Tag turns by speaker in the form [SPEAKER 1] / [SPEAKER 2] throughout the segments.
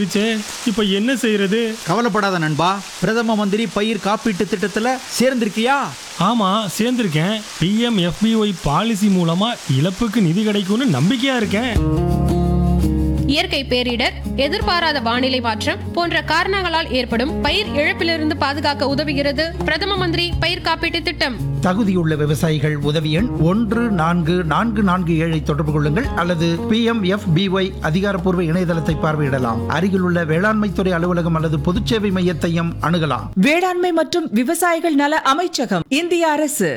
[SPEAKER 1] ச்சே, இப்ப என்ன செய்யறது
[SPEAKER 2] கவலைப்படாத நண்பா பிரதம மந்திரி பயிர் காப்பீட்டு திட்டத்துல சேர்ந்திருக்கியா
[SPEAKER 1] ஆமா சேர்ந்திருக்கேன் பிஎம் எஃபிஒய் பாலிசி மூலமா இழப்புக்கு நிதி கிடைக்கும்னு நம்பிக்கையா இருக்கேன்
[SPEAKER 3] இயற்கை பேரிடர் எதிர்பாராத வானிலை மாற்றம் போன்ற காரணங்களால் ஏற்படும் பயிர் இழப்பிலிருந்து பாதுகாக்க உதவுகிறது பிரதம மந்திரி பயிர் காப்பீட்டு திட்டம்
[SPEAKER 4] தகுதியுள்ள விவசாயிகள் உதவி எண் ஒன்று நான்கு நான்கு நான்கு ஏழை தொடர்பு கொள்ளுங்கள் அல்லது பி எம் எஃப் பிஒய் அதிகாரப்பூர்வ இணையதளத்தை பார்வையிடலாம் அருகிலுள்ள வேளாண்மைத்துறை அலுவலகம் அல்லது பொதுச்சேவை மையத்தையும் அணுகலாம்
[SPEAKER 5] வேளாண்மை மற்றும் விவசாயிகள் நல அமைச்சகம் இந்திய அரசு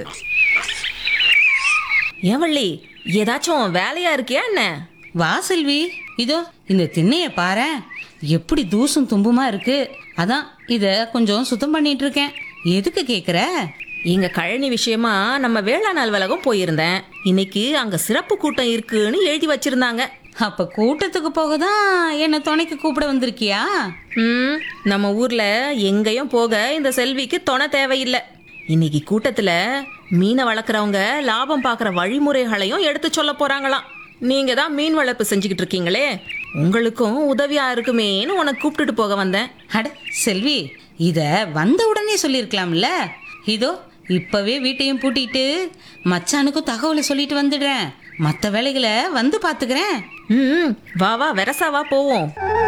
[SPEAKER 6] ஏன் வள்ளி ஏதாச்சும் வேலையா இருக்கியா என்ன
[SPEAKER 7] வா செல்வி இதோ இந்த திண்ணைய பாரேன் எப்படி தூசும் தும்புமா இருக்கு அதான் இத கொஞ்சம் சுத்தம் பண்ணிட்டு இருக்கேன் எதுக்கு கேக்குற
[SPEAKER 6] இங்க கழனி விஷயமா நம்ம வேளாண் அலுவலகம் போயிருந்தேன் இன்னைக்கு அங்க சிறப்பு கூட்டம் இருக்குன்னு எழுதி வச்சிருந்தாங்க
[SPEAKER 7] அப்ப கூட்டத்துக்கு போக தான் என்ன துணைக்கு கூப்பிட வந்திருக்கியா
[SPEAKER 6] ம் நம்ம ஊர்ல எங்கேயும் போக இந்த செல்விக்கு துணை தேவையில்லை இன்னைக்கு கூட்டத்துல மீனை வளர்க்குறவங்க லாபம் பார்க்குற வழிமுறைகளையும் எடுத்து சொல்ல போறாங்களாம் நீங்க தான் மீன் வளர்ப்பு செஞ்சுக்கிட்டு இருக்கீங்களே உங்களுக்கும் உதவியா இருக்குமேன்னு உனக்கு கூப்பிட்டுட்டு போக வந்தேன்
[SPEAKER 7] அட செல்வி இத வந்த உடனே சொல்லியிருக்கலாம்ல இதோ இப்பவே வீட்டையும் பூட்டிட்டு மச்சானுக்கும் தகவலை சொல்லிட்டு வந்துடுறேன் மற்ற வேலைகளை வந்து பாத்துக்கிறேன்
[SPEAKER 6] ம் வா வா வெரசா வா போவோம்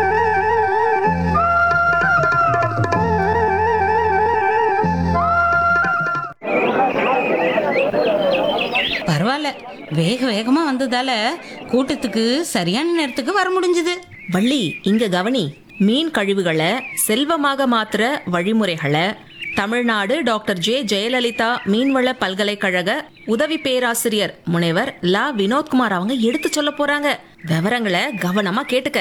[SPEAKER 7] பரவாயில்ல வேக வேகமா வந்ததால கூட்டத்துக்கு சரியான நேரத்துக்கு வர முடிஞ்சது
[SPEAKER 6] வள்ளி இங்க கவனி மீன் கழிவுகளை செல்வமாக மாத்துற வழிமுறைகளை தமிழ்நாடு டாக்டர் ஜே ஜெயலலிதா மீன்வள பல்கலைக்கழக உதவி பேராசிரியர் முனைவர் லா வினோத்குமார் அவங்க எடுத்து சொல்ல போறாங்க விவரங்களை கவனமா கேட்டுக்க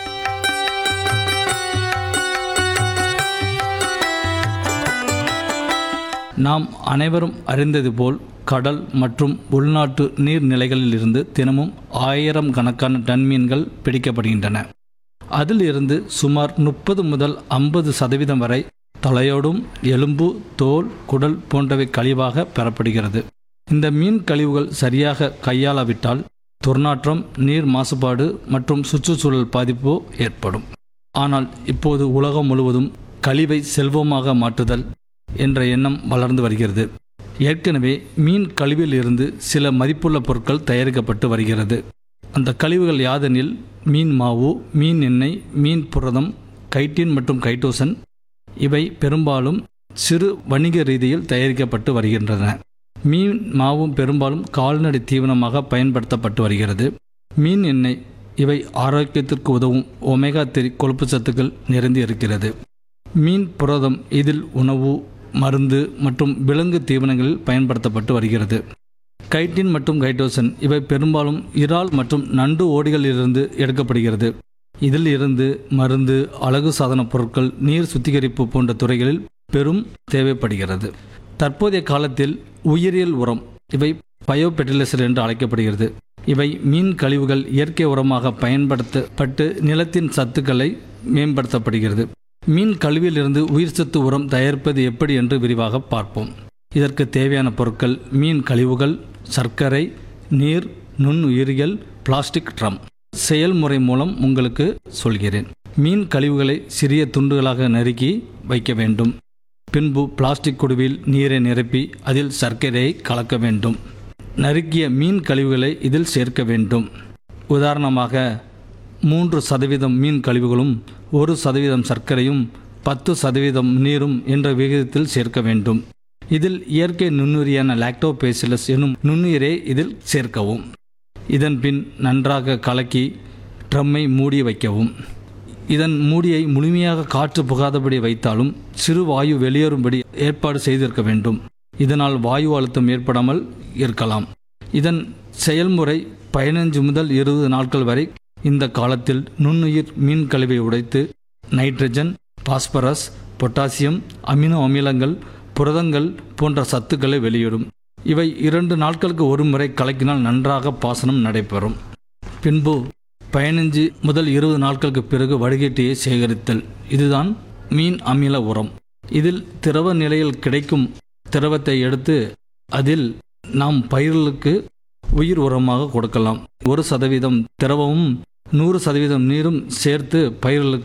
[SPEAKER 8] நாம் அனைவரும் அறிந்தது போல் கடல் மற்றும் உள்நாட்டு நீர்நிலைகளிலிருந்து தினமும் ஆயிரம் கணக்கான டன் மீன்கள் பிடிக்கப்படுகின்றன அதிலிருந்து சுமார் முப்பது முதல் ஐம்பது சதவீதம் வரை தலையோடும் எலும்பு தோல் குடல் போன்றவை கழிவாக பெறப்படுகிறது இந்த மீன் கழிவுகள் சரியாக கையாளாவிட்டால் துர்நாற்றம் நீர் மாசுபாடு மற்றும் சுற்றுச்சூழல் பாதிப்பு ஏற்படும் ஆனால் இப்போது உலகம் முழுவதும் கழிவை செல்வமாக மாற்றுதல் என்ற எண்ணம் வளர்ந்து வருகிறது ஏற்கனவே மீன் கழிவில் இருந்து சில மதிப்புள்ள பொருட்கள் தயாரிக்கப்பட்டு வருகிறது அந்த கழிவுகள் யாதெனில் மீன் மாவு மீன் எண்ணெய் மீன் புரதம் கைட்டின் மற்றும் கைட்டோசன் இவை பெரும்பாலும் சிறு வணிக ரீதியில் தயாரிக்கப்பட்டு வருகின்றன மீன் மாவும் பெரும்பாலும் கால்நடை தீவனமாக பயன்படுத்தப்பட்டு வருகிறது மீன் எண்ணெய் இவை ஆரோக்கியத்திற்கு உதவும் ஒமேகா த்ரீ கொழுப்பு சத்துக்கள் நிறைந்து இருக்கிறது மீன் புரதம் இதில் உணவு மருந்து மற்றும் விலங்கு தீவனங்களில் பயன்படுத்தப்பட்டு வருகிறது கைட்டின் மற்றும் கைட்டோசன் இவை பெரும்பாலும் இறால் மற்றும் நண்டு ஓடிகளிலிருந்து எடுக்கப்படுகிறது இதில் இருந்து மருந்து அழகு சாதன பொருட்கள் நீர் சுத்திகரிப்பு போன்ற துறைகளில் பெரும் தேவைப்படுகிறது தற்போதைய காலத்தில் உயிரியல் உரம் இவை பயோ பெர்டிலைசர் என்று அழைக்கப்படுகிறது இவை மீன் கழிவுகள் இயற்கை உரமாக பயன்படுத்தப்பட்டு நிலத்தின் சத்துக்களை மேம்படுத்தப்படுகிறது மீன் கழிவிலிருந்து உயிர் சத்து உரம் தயாரிப்பது எப்படி என்று விரிவாக பார்ப்போம் இதற்கு தேவையான பொருட்கள் மீன் கழிவுகள் சர்க்கரை நீர் நுண்ணுயிரிகள் பிளாஸ்டிக் ட்ரம் செயல்முறை மூலம் உங்களுக்கு சொல்கிறேன் மீன் கழிவுகளை சிறிய துண்டுகளாக நறுக்கி வைக்க வேண்டும் பின்பு பிளாஸ்டிக் குடுவில் நீரை நிரப்பி அதில் சர்க்கரையை கலக்க வேண்டும் நறுக்கிய மீன் கழிவுகளை இதில் சேர்க்க வேண்டும் உதாரணமாக மூன்று சதவீதம் மீன் கழிவுகளும் ஒரு சதவீதம் சர்க்கரையும் பத்து சதவீதம் நீரும் என்ற விகிதத்தில் சேர்க்க வேண்டும் இதில் இயற்கை நுண்ணுயிரியான லாக்டோபேசிலஸ் எனும் நுண்ணுயிரை இதில் சேர்க்கவும் இதன் பின் நன்றாக கலக்கி ட்ரம்மை மூடி வைக்கவும் இதன் மூடியை முழுமையாக காற்று புகாதபடி வைத்தாலும் சிறு வாயு வெளியேறும்படி ஏற்பாடு செய்திருக்க வேண்டும் இதனால் வாயு அழுத்தம் ஏற்படாமல் இருக்கலாம் இதன் செயல்முறை பதினஞ்சு முதல் இருபது நாட்கள் வரை இந்த காலத்தில் நுண்ணுயிர் மீன் கழிவை உடைத்து நைட்ரஜன் பாஸ்பரஸ் பொட்டாசியம் அமினோ அமிலங்கள் புரதங்கள் போன்ற சத்துக்களை வெளியிடும் இவை இரண்டு நாட்களுக்கு ஒரு முறை கலக்கினால் நன்றாக பாசனம் நடைபெறும் பின்பு பதினஞ்சு முதல் இருபது நாட்களுக்கு பிறகு வடிகட்டியை சேகரித்தல் இதுதான் மீன் அமில உரம் இதில் திரவ நிலையில் கிடைக்கும் திரவத்தை எடுத்து அதில் நாம் பயிர்களுக்கு உயிர் உரமாக கொடுக்கலாம் ஒரு சதவீதம் திரவமும் நூறு சதவீதம் நீரும் சேர்த்து பயிர்களுக்கு